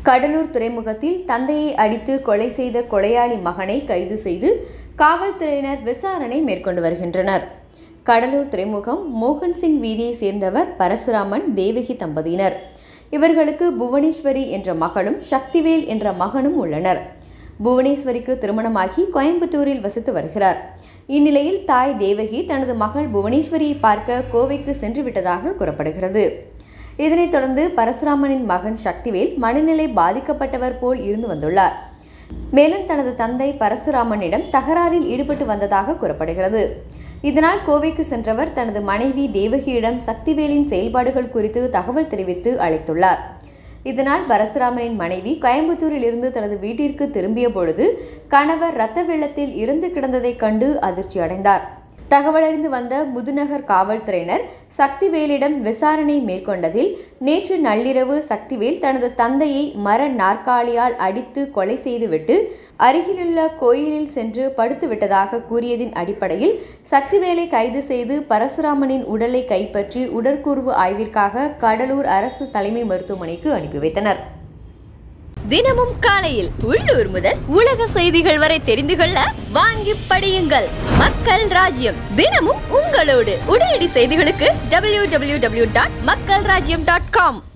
கடலூர் துறைமுகத்தில் தந்தையை அடித்து கொலை செய்த கொலையாளி மகனை கைது செய்து காவல்துறையினர் விசாரணை மேற்கொண்டு வருகின்றனர் கடலூர் துறைமுகம் மோகன் சிங் வீதியை சேர்ந்தவர் பரசுராமன் தேவகி தம்பதியினர் இவர்களுக்கு புவனேஸ்வரி என்ற மகளும் சக்திவேல் என்ற மகனும் உள்ளனர் புவனேஸ்வரிக்கு திருமணமாகி கோயம்புத்தூரில் வசித்து வருகிறார் இந்நிலையில் தாய் தேவகி தனது மகள் புவனேஸ்வரியை பார்க்க கோவைக்கு சென்று விட்டதாக கூறப்படுகிறது இதனைத் தொடர்ந்து பரசுராமனின் மகன் சக்திவேல் மனநிலை பாதிக்கப்பட்டவர் போல் இருந்து வந்துள்ளார் மேலும் தனது தந்தை பரசுராமனிடம் தகராறில் ஈடுபட்டு வந்ததாக கூறப்படுகிறது இதனால் கோவைக்கு சென்றவர் தனது மனைவி தேவகியிடம் சக்திவேலின் செயல்பாடுகள் குறித்து தகவல் தெரிவித்து அழைத்துள்ளார் இதனால் பரசுராமனின் மனைவி கோயம்புத்தூரில் இருந்து தனது வீட்டிற்கு திரும்பிய பொழுது கணவர் இரத்த வெள்ளத்தில் இறந்து கிடந்ததைக் கண்டு அதிர்ச்சி அடைந்தார் தகவலறிந்து வந்த முதுநகர் காவல்துறையினர் சக்திவேலிடம் விசாரணை மேற்கொண்டதில் நேற்று நள்ளிரவு சக்திவேல் தனது தந்தையை மர நாற்காலியால் அடித்து கொலை செய்துவிட்டு அருகிலுள்ள கோயிலில் சென்று படுத்து விட்டதாக கூறியதின் அடிப்படையில் சக்திவேலை கைது செய்து பரசுராமனின் உடலை கைப்பற்றி உடற்கூர்வு ஆய்விற்காக கடலூர் அரசு தலைமை மருத்துவமனைக்கு அனுப்பி வைத்தனர் தினமும் காலையில் உள்ளூர் முதல் உலக செய்திகள் வரை தெரிந்து கொள்ள வாங்கி படியுங்கள் மக்கள் ராஜ்யம் தினமும் உங்களோடு உடனடி செய்திகளுக்கு டபிள்யூ டபிள்யூ டபிள்யூ டாட் மக்கள் ராஜ்யம் டாட் காம்